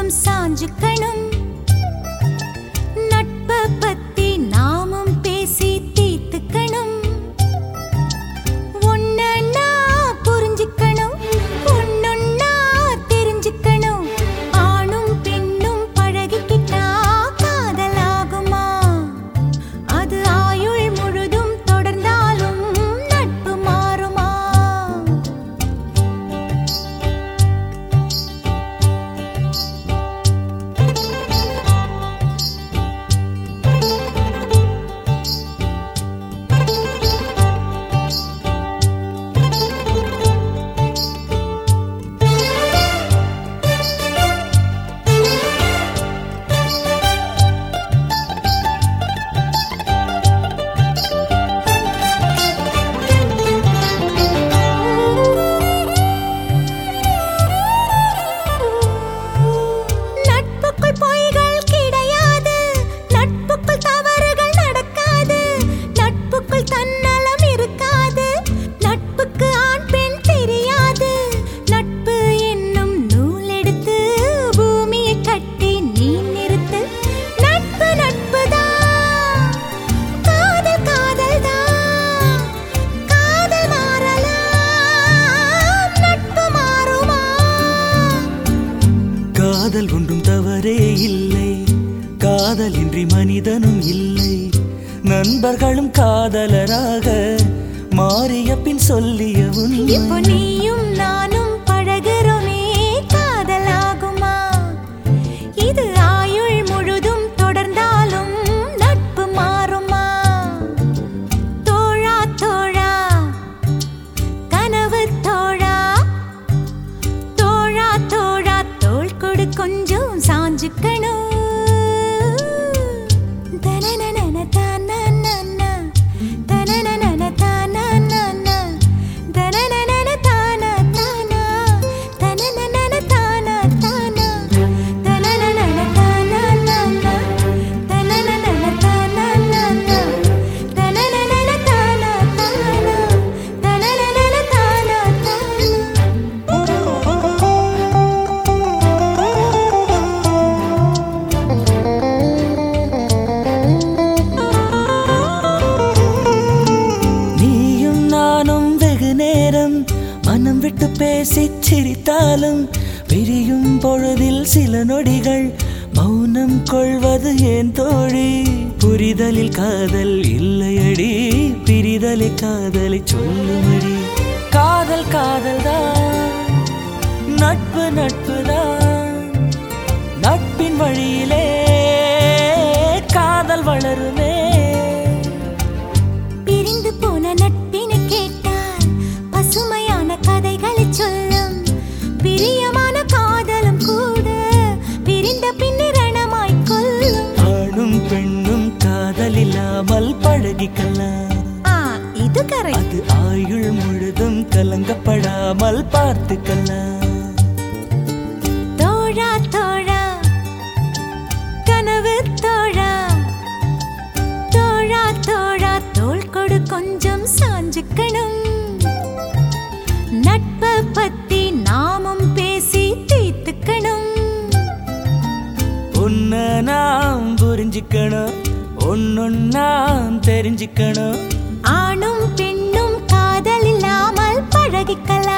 சாஞ்சுக்கணும் நட்பை பத்தி நாமும் பேசி தீர்த்துக்கணும் ஒன்னா புரிஞ்சுக்கணும் ஒன்னொன்னா தெரிஞ்சுக்கணும் ஆணும் பெண்ணும் பழகிக்கிட்டா காதலாகுமா அது ஆயுள் முழுதும் தொடர்ந்தாலும் நட்பு மாறுமா நட்புக்குள் பொய்கள் கிடையாது நட்புக்குள் தவறுகள் நடக்காது நட்புக்குள் தன்னலம் இருக்காது நட்புக்கு ஆண் பெண் தெரியாது நட்பு என்னும் நூல் எடுத்து பூமியை கட்டி நீ நிறுத்து நட்பு நட்புதான் காதல் காதல்தான் காதல் மாறலாம் நட்பு மாறுமா காதல் ஒன்றும் தவறே இல்லை காதலின்றி மனிதனும் இல்லை நண்பர்களும் காதலராக மாறிய பின் சொல்லிய இப்போ உண்மை நீயும் நானும் பழகுறோமே காதலாகுமா இது ஆயுள் முழுதும் தொடர்ந்தாலும் நட்பு மாறுமா தோழா தோழா கனவு தோழா தோழா தோழா தோள் கொடு கொஞ்சம் சாஞ்சுக்கணும் தனனனன தானனன, தனனனன தானனன, தனனனன தான தானா, தனனனன தான தானா, தனனனன தானனன, தனனனன தானனன, தனனனன தான தானா, தனனனன தான தானா. நீயும் நானும் வெகு நேரம் மனம் விட்டு பேசிச் சிரித்தாலும் பிரியும் பொழுதில் சில நொடிகள் மௌனம் கொள்வது ஏன் தோழி புரிதலில் காதல் இல்லையடி பிரிதலை காதலை சொல்லுமடி காதல் காதல்தான் நட்பு நட்புதான் நட்பின் வழியிலே காதல் வளருமே பிரிந்து போன நட்பினை கேட்டால் பசுமையான கதைகளை சொல்லும் பிரியமான காதலும் கூட பிரிந்த பின்னிரணமாய் கொல்லும் ஆணும் பெண்ணும் காதலில்லாமல் பழகிக்கலாம் ஆ இது கரெக்ட் அது ஆயுள் முழுதும் கலங்கப்படாமல் பார்த்துக்கலாம் தோழா தோழா கனவு தோழா தோழா தோழா தோள் கொடு கொஞ்சம் சாஞ்சுக்கணும் நட்பை பத்தி நாமும் பேசி தீர்த்துக்கணும் உன்னை நாம் புரிஞ்சுக்கணும் ஒன்னொன்னாம் தெரிஞ்சுக்கணும் ஆணும் பெண்ணும் காதல் இல்லாமல் பழகிக்கலாம்